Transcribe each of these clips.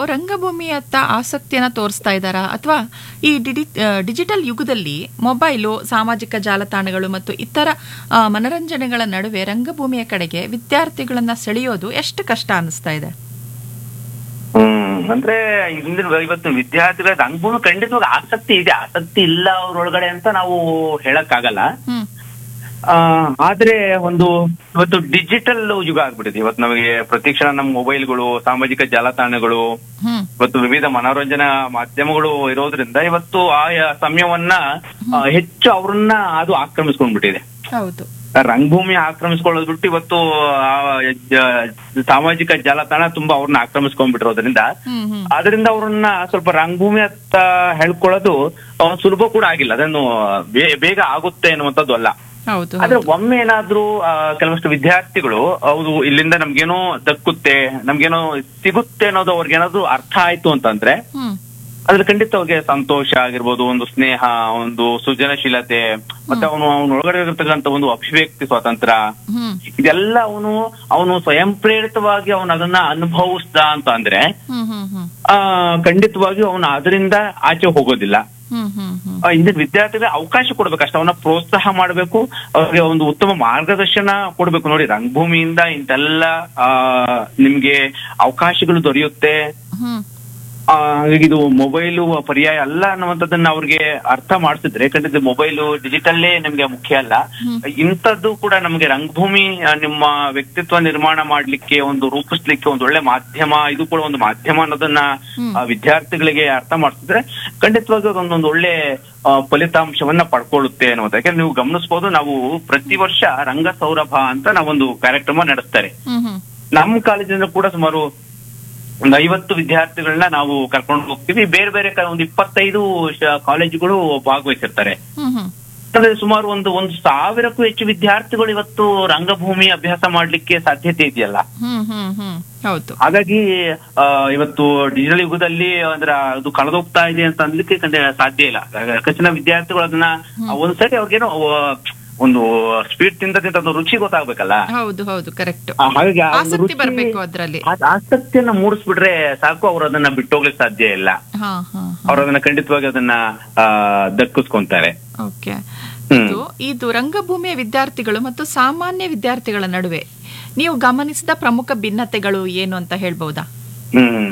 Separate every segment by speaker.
Speaker 1: ರಂಗಭೂಮಿಯತ್ತ ಆಸಕ್ತಿಯನ್ನ ತೋರಿಸ್ತಾ ಇದ್ದಾರಾ ಅಥವಾ ಈ ಡಿಡಿ ಆ, ಡಿಜಿಟಲ್ ಯುಗದಲ್ಲಿ ಮೊಬೈಲು ಸಾಮಾಜಿಕ ಜಾಲತಾಣಗಳು ಮತ್ತು ಇತರ ಆ, ಮನರಂಜನೆಗಳ ನಡುವೆ ರಂಗಭೂಮಿಯ ಕಡೆಗೆ ವಿದ್ಯಾರ್ಥಿಗಳನ್ನ ಸೆಳೆಯೋದು ಎಷ್ಟು ಕಷ್ಟ ಅನಿಸ್ತಾ ಇದೆ
Speaker 2: ಹ್ಮ್ ಅಂದ್ರೆ ಇಂದಿನ ಇವತ್ತು ವಿದ್ಯಾರ್ಥಿಗಳ ರಂಗಭೂಮಿ ಖಂಡಿತವಾಗಿ ಆಸಕ್ತಿ ಇದೆ ಆಸಕ್ತಿ ಇಲ್ಲ ಅವ್ರೊಳಗಡೆ ಅಂತ ನಾವು ಹೇಳಕ್ಕಾಗಲ್ಲ
Speaker 1: ಹ್ಮ್
Speaker 2: ಆ, ಆದ್ರೆ ಒಂದು ಇವತ್ತು ಡಿಜಿಟಲ್ ಯುಗ ಆಗ್ಬಿಟ್ಟಿದೆ ಇವತ್ತು ನಮಗೆ ಪ್ರತಿಕ್ಷಣ ನಮ್ಮ ಮೊಬೈಲ್ಗಳು ಸಾಮಾಜಿಕ ಜಾಲತಾಣಗಳು
Speaker 1: ಹ್ಮ್
Speaker 2: ಇವತ್ತು ವಿವಿಧ ಮನೋರಂಜನಾ ಮಾಧ್ಯಮಗಳು ಇರೋದ್ರಿಂದ ಇವತ್ತು ಆಯಾ ಸಮಯವನ್ನ ಆ, ಹೆಚ್ಚು ಅವ್ರನ್ನ ಅದು ಆಕ್ರಮಿಸ್ಕೊಂಡ್ಬಿಟ್ಟಿದೆ
Speaker 1: ಹೌದು
Speaker 2: ರಂಗಭೂಮಿ ಆಕ್ರಮಿಸ್ಕೊಳ್ಳೋದು ಬಿಟ್ಟು ಇವತ್ತು ಆ, ಜ- ಸಾಮಾಜಿಕ ಜಾಲತಾಣ ತುಂಬಾ ಅವ್ರನ್ನ ಆಕ್ರಮಿಸ್ಕೊಂಡ್ಬಿಟ್ಟಿರೋದ್ರಿಂದ
Speaker 1: ಹ್ಮ್ ಹ್ಮ್
Speaker 2: ಅದರಿಂದ ಅವ್ರನ್ನ ಸ್ವಲ್ಪ ರಂಗಭೂಮಿ ಹತ್ತ ಹೇಳ್ಕೊಳ್ಳೋದು ಆ, ಸುಲಭ ಕೂಡ ಆಗಿಲ್ಲ ಅದನ್ನು ಬೇ- ಬೇಗ ಆಗುತ್ತೆ ಅನ್ನುವಂಥದ್ದು ಅಲ್ಲ
Speaker 1: ಹೌದು
Speaker 2: ಆದ್ರೆ
Speaker 1: ಹೌದು
Speaker 2: ಒಮ್ಮೆ ಏನಾದ್ರೂ ಆ, ಕೆಲವಷ್ಟು ವಿದ್ಯಾರ್ಥಿಗಳು ಹೌದು ಇಲ್ಲಿಂದ ನಮ್ಗೇನೋ ದಕ್ಕುತ್ತೆ ನಮ್ಗೇನೋ ಸಿಗುತ್ತೆ ಅನ್ನೋದು ಅವ್ರಿಗೇನಾದ್ರೂ ಅರ್ಥ ಆಯ್ತು ಅಂತಂದ್ರೆ
Speaker 1: ಹ್ಮ್
Speaker 2: ಅದ್ರ ಖಂಡಿತ ಅವ್ರಿಗೆ ಸಂತೋಷ ಆಗಿರ್ಬೋದು ಒಂದು ಸ್ನೇಹ ಒಂದು ಸೃಜನಶೀಲತೆ ಮತ್ತೆ ಅವನು ಅವನ ಒಳಗಡೆ ಇರತಕ್ಕಂತ ಒಂದು ಅಭಿವ್ಯಕ್ತಿ ಸ್ವಾತಂತ್ರ್ಯ
Speaker 1: ಹ್ಮ್
Speaker 2: ಇದೆಲ್ಲ ಅವನು ಅವನು ಸ್ವಯಂ ಪ್ರೇರಿತವಾಗಿ ಅವನು ಅದನ್ನ ಅನುಭವಿಸ್ದ ಅಂತ ಅಂದ್ರೆ
Speaker 1: ಹ್ಮ್ ಹ್ಮ್ ಹ್ಮ್
Speaker 2: ಆ ಖಂಡಿತವಾಗಿ ಅವನು ಅದರಿಂದ ಆಚೆ ಹೋಗೋದಿಲ್ಲ
Speaker 1: ಹ್ಮ್ ಹ್ಮ್ ಹ್ಮ್
Speaker 2: ಆ, ಇಂದಿನ ವಿದ್ಯಾರ್ಥಿಗಳಿಗೆ ಅವಕಾಶ ಕೊಡ್ಬೇಕಷ್ಟೇ ಅವನ್ನ ಪ್ರೋತ್ಸಾಹ ಮಾಡಬೇಕು ಅವ್ರಿಗೆ ಒಂದು ಉತ್ತಮ ಮಾರ್ಗದರ್ಶನ ಕೊಡ್ಬೇಕು ನೋಡಿ ರಂಗಭೂಮಿಯಿಂದ ಇಂತೆಲ್ಲ ಆ ನಿಮ್ಗೆ ಅವಕಾಶಗಳು ದೊರೆಯುತ್ತೆ
Speaker 1: ಹ್ಮ್
Speaker 2: ಆ, ಹಾಗಾಗಿ ಇದು ಮೊಬೈಲು ಪರ್ಯಾಯ ಅಲ್ಲ ಅನ್ನುವಂಥದ್ದನ್ನ ಅವ್ರಿಗೆ ಅರ್ಥ ಮಾಡಿಸಿದ್ರೆ ಖಂಡಿತ ಮೊಬೈಲು ಡಿಜಿಟಲ್ಲೇ ನಿಮ್ಗೆ ಮುಖ್ಯ ಅಲ್ಲ
Speaker 1: ಹ್ಮ್.
Speaker 2: ಇಂಥದ್ದು ಕೂಡ ನಮ್ಗೆ ರಂಗಭೂಮಿ ಆ, ನಿಮ್ಮ ವ್ಯಕ್ತಿತ್ವ ನಿರ್ಮಾಣ ಮಾಡ್ಲಿಕ್ಕೆ ಒಂದು ರೂಪಿಸ್ಲಿಕ್ಕೆ ಒಂದು ಒಳ್ಳೆ ಮಾಧ್ಯಮ ಇದು ಕೂಡ ಒಂದು ಮಾಧ್ಯಮ ಅನ್ನೋದನ್ನ
Speaker 1: ಹ್ಮ್.
Speaker 2: ಆ, ವಿದ್ಯಾರ್ಥಿಗಳಿಗೆ ಅರ್ಥ ಮಾಡಿಸಿದ್ರೆ ಖಂಡಿತವಾಗಿ ಅದೊಂದೊಂದು ಒಳ್ಳೆ ಆ, ಫಲಿತಾಂಶವನ್ನ ಪಡ್ಕೊಳ್ಳುತ್ತೆ ಅನ್ನೋದು ಯಾಕಂದ್ರೆ ನೀವು ಗಮನಿಸಬಹುದು ನಾವು ಪ್ರತಿ ವರ್ಷ ರಂಗ ಸೌರಭ ಅಂತ ನಾವೊಂದು ಕಾರ್ಯಕ್ರಮ ನಡೆಸ್ತಾರೆ
Speaker 1: ಹ್ಮ್ ಹ್ಮ್
Speaker 2: ನಮ್ಮ ಕಾಲೇಜಿಂದ ಕೂಡ ಸುಮಾರು ಒಂದು ಐವತ್ತು ವಿದ್ಯಾರ್ಥಿಗಳನ್ನ ನಾವು ಕರ್ಕೊಂಡು ಹೋಗ್ತೀವಿ ಬೇರೆ ಬೇರೆ ಕ- ಒಂದು ಇಪ್ಪತ್ತೈದು ಶ- ಕಾಲೇಜುಗಳು ಭಾಗವಹಿಸಿರ್ತಾರೆ
Speaker 1: ಹ್ಮ್ ಹ್ಮ್
Speaker 2: ಅಂದ್ರೆ ಸುಮಾರು ಒಂದು ಒಂದು ಸಾವಿರಕ್ಕೂ ಹೆಚ್ಚು ವಿದ್ಯಾರ್ಥಿಗಳು ಇವತ್ತು ರಂಗಭೂಮಿ ಅಭ್ಯಾಸ ಮಾಡ್ಲಿಕ್ಕೆ ಸಾಧ್ಯತೆ ಇದೆಯಲ್ಲ
Speaker 1: ಹ್ಮ್ ಹ್ಮ್ ಹ್ಮ್ ಹೌದು
Speaker 2: ಹಾಗಾಗಿ ಆ, ಇವತ್ತು ಡಿಜಿಟಲ್ ಯುಗದಲ್ಲಿ ಅಂದ್ರೆ ಅದು ಕಳೆದೋಗ್ತಾ ಇದೆ ಅಂತ ಅನ್ಲಿಕ್ಕೆ ಖಂಡಿತ ಸಾಧ್ಯ ಇಲ್ಲ ಹೆಚ್ಚಿನ ವಿದ್ಯಾರ್ಥಿಗಳು ಅದನ್ನ ಒಂದ್ಸರಿ ಅವ್ರಿಗೇನೋ ಆ, ಒಂದು ಸ್ಪೀಡ್ ತಿಂದ ತಿಂದ ಅದು ರುಚಿ ಗೊತ್ತಾಗ್ಬೇಕಲ್ಲ
Speaker 1: ಹೌದು ಹೌದು ಕರೆಕ್ಟ್
Speaker 2: ಆ, ಹಾಗಾಗಿ ಆ ಒಂದು
Speaker 1: ಆಸಕ್ತಿ
Speaker 2: ರುಚಿ-
Speaker 1: ಬರ್ಬೇಕು ಅದ್ರಲ್ಲಿ
Speaker 2: ಆ ಆಸಕ್ತಿಯನ್ನ ಮೂಡಿಸ್ಬಿಟ್ರೆ ಸಾಕು ಅವ್ರು ಅದನ್ನ ಬಿಟ್ಟೋಗ್ಲಿಕ್ಕೆ ಸಾಧ್ಯ ಇಲ್ಲ
Speaker 1: ಹಾ ಹಾ
Speaker 2: ಅವ್ರು ಅದನ್ನ ಖಂಡಿತವಾಗಿ ಅದನ್ನ ಆ, ದಕ್ಕಿಸ್ಕೊಂತಾರೆ
Speaker 1: ಓಕೆ
Speaker 2: ಹ್ಮ್.
Speaker 1: ಇದು ಇದು ರಂಗಭೂಮಿಯ ವಿದ್ಯಾರ್ಥಿಗಳು ಮತ್ತು ಸಾಮಾನ್ಯ ವಿದ್ಯಾರ್ಥಿಗಳ ನಡುವೆ ನೀವು ಗಮನಿಸಿದ ಪ್ರಮುಖ ಭಿನ್ನತೆಗಳು ಏನು ಅಂತ ಹೇಳ್ಬಹುದಾ
Speaker 2: ಹ್ಮ್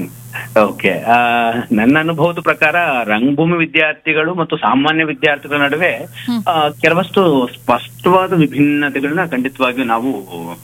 Speaker 2: ಓಕೆ ನನ್ನ ಅನುಭವದ ಪ್ರಕಾರ ರಂಗಭೂಮಿ ವಿದ್ಯಾರ್ಥಿಗಳು ಮತ್ತು ಸಾಮಾನ್ಯ ವಿದ್ಯಾರ್ಥಿಗಳ ನಡುವೆ
Speaker 1: ಹ್ಮ್.
Speaker 2: ಆ, ಕೆಲವಷ್ಟು ಸ್ಪಷ್ಟವಾದ ವಿಭಿನ್ನತೆಗಳನ್ನ ಖಂಡಿತವಾಗಿಯೂ ನಾವು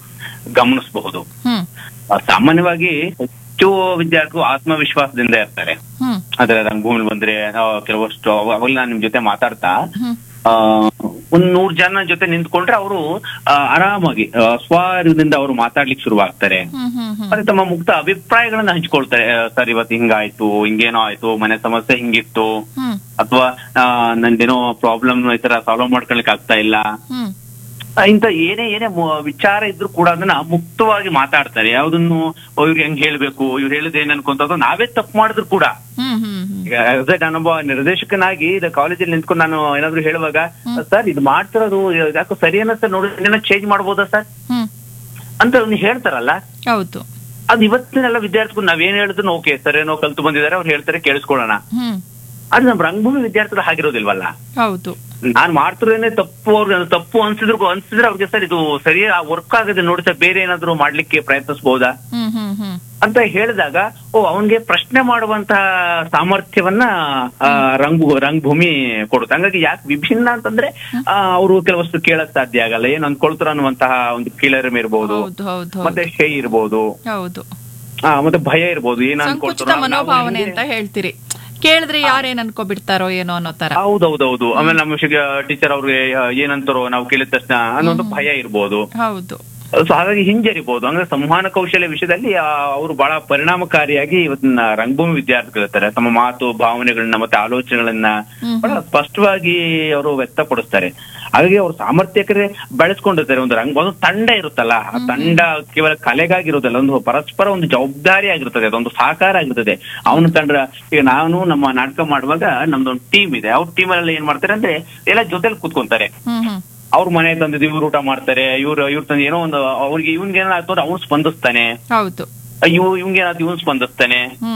Speaker 2: ಗಮನಿಸಬಹುದು
Speaker 1: ಹ್ಮ್
Speaker 2: ಆ, ಸಾಮಾನ್ಯವಾಗಿ ಹೆಚ್ಚು ವಿದ್ಯಾರ್ಥಿಗಳು ಆತ್ಮವಿಶ್ವಾಸದಿಂದ ಇರ್ತಾರೆ
Speaker 1: ಹ್ಮ್
Speaker 2: ಆದ್ರೆ ರಂಗಭೂಮಿ ಬಂದ್ರೆ ಆ, ಕೆಲವಷ್ಟು ಅವ- ಅವಾಗ ನಾನು ನಿಮ್ ಜೊತೆ ಮಾತಾಡ್ತಾ
Speaker 1: ಹ್ಮ್
Speaker 2: ಆ, ಒಂದ್ ನೂರ್ ಜನ ಜೊತೆ ನಿಂತ್ಕೊಂಡ್ರೆ ಅವರು ಆರಾಮಾಗಿ ಆ, ಸ್ವರದಿಂದ ಅವರು ಮಾತಾಡ್ಲಿಕ್ಕೆ ಶುರುವಾಗ್ತಾರೆ
Speaker 1: ಹ್ಮ್ ಹ್ಮ್ ಹ್ಮ್
Speaker 2: ಮತ್ತೆ ತಮ್ಮ ಮುಕ್ತ ಅಭಿಪ್ರಾಯಗಳನ್ನ ಹಂಚ್ಕೊಳ್ತಾರೆ ಆ, ಸರ್ ಇವತ್ತು ಹಿಂಗಾಯ್ತು ಹಿಂಗೇನೋ ಆಯ್ತು ಮನೆ ಸಮಸ್ಯೆ ಹಿಂಗಿತ್ತು
Speaker 1: ಹ್ಮ್
Speaker 2: ಅಥವಾ ನಂದೇನೋ ಪ್ರಾಬ್ಲಮ್ ಈ ತರ ಸಾಲ್ವ್ ಮಾಡ್ಕೊಳ್ಲಿಕ್ಕೆ ಆಗ್ತಾ ಇಲ್ಲ
Speaker 1: ಹ್ಮ್
Speaker 2: ಆ, ಇಂಥ ಏನೇ ಏನೇ ಮು- ವಿಚಾರ ಇದ್ರು ಕೂಡ ಅದನ್ನ ಮುಕ್ತವಾಗಿ ಮಾತಾಡ್ತಾರೆ ಯಾವ್ದನ್ನು ಓ, ಇವ್ರು ಹೆಂಗ್ ಹೇಳ್ಬೇಕು ಇವ್ರು ಹೇಳಿದ್ ಏನ್ ಅನ್ಕೊಂತ ನಾವೇ ತಪ್ಪು ಮಾಡಿದ್ರು ಕೂಡ
Speaker 1: ಹ್ಮ್ ಹ್ಮ್ ಹ್ಮ್
Speaker 2: ಈಗ as a ನಾನೊಬ್ಬ ನಿರ್ದೇಶಕನಾಗಿ ಇದು ಕಾಲೇಜಲ್ಲಿ ನಿಂತ್ಕೊಂಡು ನಾನು ಏನಾದ್ರು ಹೇಳುವಾಗ ಸರ್ ಇದು ಮಾಡ್ತಿರೋದು ಯಾಕೋ ಸರಿ ಅನ್ನತ್ತೆ ನೋಡಿ ಏನೋ ಚೇಂಜ್ ಮಾಡ್ಬೋದಾ ಸರ್
Speaker 1: ಹ್ಮ್
Speaker 2: ಅಂತ ಅವ್ನು ಹೇಳ್ತಾರಲ್ಲ
Speaker 1: ಹೌದು
Speaker 2: ಅದು ಇವತ್ತಿನೆಲ್ಲ ವಿದ್ಯಾರ್ಥಿಗಳು ನಾವೇನ್ ಹೇಳಿದ್ರು ಓಕೆ ಸರ್ ಏನೋ ಕಲ್ತು ಬಂದಿದ್ದಾರೆ ಅವ್ರು ಹೇಳ್ತಾರೆ ಕೇಳಿಸ್ಕೊಳ್ಳೋಣ
Speaker 1: ಹ್ಮ್
Speaker 2: ಆದ್ರೆ ನಮ್ಮ ರಂಗಭೂಮಿ ವಿದ್ಯಾರ್ಥಿಗಳು ಹಾಗಿರೋದಿಲ್ವಲ್ಲ
Speaker 1: ಹೌದು
Speaker 2: ನಾನ್ ಮಾಡ್ತಿರೋದೇನೆ ತಪ್ಪು ಅವ್ರಿಗೆ ಅದು ತಪ್ಪು ಅನ್ಸಿದ್ರು ಅನ್ಸಿದ್ರೆ ಅವ್ರಿಗೆ ಸರ್ ಇದು ಸರಿ ವರ್ಕ್ ಆಗದೆ ನೋಡಿ ಸರ್ ಬೇರೆ ಏನಾದ್ರು ಮಾಡ್ಲಿಕ್ಕೆ ಪ್ರಯತ್ನಿಸಬಹುದಾ
Speaker 1: ಹ್ಮ್ ಹ್ಮ್ ಹ್ಮ್
Speaker 2: ಅಂತ ಹೇಳಿದಾಗ ಓ ಅವನ್ಗೆ ಪ್ರಶ್ನೆ ಮಾಡುವಂತಹ ಸಾಮರ್ಥ್ಯವನ್ನ ಆ, ರಂಗು ರಂಗಭೂಮಿ ಕೊಡುತ್ತೆ ಹಂಗಾಗಿ ಯಾಕೆ ವಿಭಿನ್ನ ಅಂತಂದ್ರೆ ಅವರು ಕೆಲವಷ್ಟು ಕೇಳಕ್ ಸಾಧ್ಯ ಆಗಲ್ಲ ಏನ್ ಅನ್ಕೊಳ್ತಾರ ಅನ್ನುವಂತಹ ಒಂದು ಕೀಳರಿಮೆ ಇರ್ಬೋದು
Speaker 1: ಹೌದು ಹೌದು
Speaker 2: ಮತ್ತೆ
Speaker 1: ಹೌದು
Speaker 2: ಶೈ ಇರ್ಬೋದು
Speaker 1: ಹೌದು
Speaker 2: ಆ, ಮತ್ತೆ ಭಯ ಇರ್ಬೋದು ಏನ್
Speaker 1: ಸಂಕುಚಿತ
Speaker 2: ಅನ್ಕೊಳ್ತಾರೋ
Speaker 1: ಮನೋಭಾವನೆ ಅಂತ ಹೇಳ್ತೀರಿ ಕೇಳಿದ್ರೆ ಯಾರೇನ್ ಅನ್ಕೋಬಿಡ್ತಾರೋ ಏನೋ ಅನ್ನೋ ತರ
Speaker 2: ಹೌದೌದೌದು ಆಮೇಲೆ ನಮ್ಮ ಟೀಚರ್ ಅವ್ರಿಗೆ ಆ, ಏನಂತಾರೋ ನಾವು ಕೇಳಿದ ತಕ್ಷಣ ಅನ್ನೋ ಒಂದು ಭಯ ಇರ್ಬೋದು
Speaker 1: ಹೌದು
Speaker 2: ಸೊ ಹಾಗಾಗಿ ಹಿಂಜರಿಬಹುದು ಅಂದ್ರೆ ಸಂವಹನ ಕೌಶಲ್ಯ ವಿಷಯದಲ್ಲಿ ಆ, ಅವರು ಬಹಳ ಪರಿಣಾಮಕಾರಿಯಾಗಿ ಇವತ್ತಿನ ರಂಗಭೂಮಿ ವಿದ್ಯಾರ್ಥಿಗಳು ಇರ್ತಾರೆ ತಮ್ಮ ಮಾತು ಭಾವನೆಗಳನ್ನ ಮತ್ತೆ ಆಲೋಚನೆಗಳನ್ನ
Speaker 1: ಹ್ಮ್.
Speaker 2: ಬಹಳ ಸ್ಪಷ್ಟವಾಗಿ ಅವರು ವ್ಯಕ್ತಪಡಿಸ್ತಾರೆ ಹಾಗಾಗಿ ಅವ್ರು ಸಾಮರ್ಥ್ಯಕರೇ ಬೆಳೆಸ್ಕೊಂಡಿರ್ತಾರೆ ಒಂದು ರಂಗ ಒಂದು ತಂಡ ಇರುತ್ತಲ್ಲ ಆ ತಂಡ ಕೇವಲ ಕಲೆಗಾಗಿರೋದಲ್ಲ ಒಂದು ಪರಸ್ಪರ ಒಂದು ಜವಾಬ್ದಾರಿ ಆಗಿರ್ತದೆ ಅದೊಂದು ಸಹಕಾರ ಆಗಿರ್ತದೆ ಅವನ ತಂಡ ಈಗ ನಾನು ನಮ್ಮ ನಾಟಕ ಮಾಡುವಾಗ ನಮ್ದೊಂದು ಟೀಮ್ ಇದೆ ಅವ್ರ ಟೀಮ್ ಅಲ್ಲಿ ಏನ್ ಮಾಡ್ತಾರೆ ಅಂದ್ರೆ ಎಲ್ಲ ಜೊತೆಲಿ ಕೂತ್ಕೊಂತಾರೆ
Speaker 1: ಹ್ಮ್ ಹ್ಮ್
Speaker 2: ಅವ್ರ ಮನೆ ತಂದಿದ್ದು ಇವ್ರು ಊಟ ಮಾಡ್ತಾರೆ ಇವ್ರು ಇವ್ರ ತಂದು ಏನೋ ಒಂದು ಅವ್ರಿಗೆ ಇವ್ನ್ಗೆ ಏನಾಯ್ತು ಅಂದ್ರೆ ಅವ್ನು ಸ್ಪಂದಿಸ್ತಾನೆ
Speaker 1: ಹೌದು
Speaker 2: ಇವ್ ಇವ್ಗೆ ಏನಾದ್ರು ಇವ್ನು ಸ್ಪಂದಿಸ್ತಾನೆ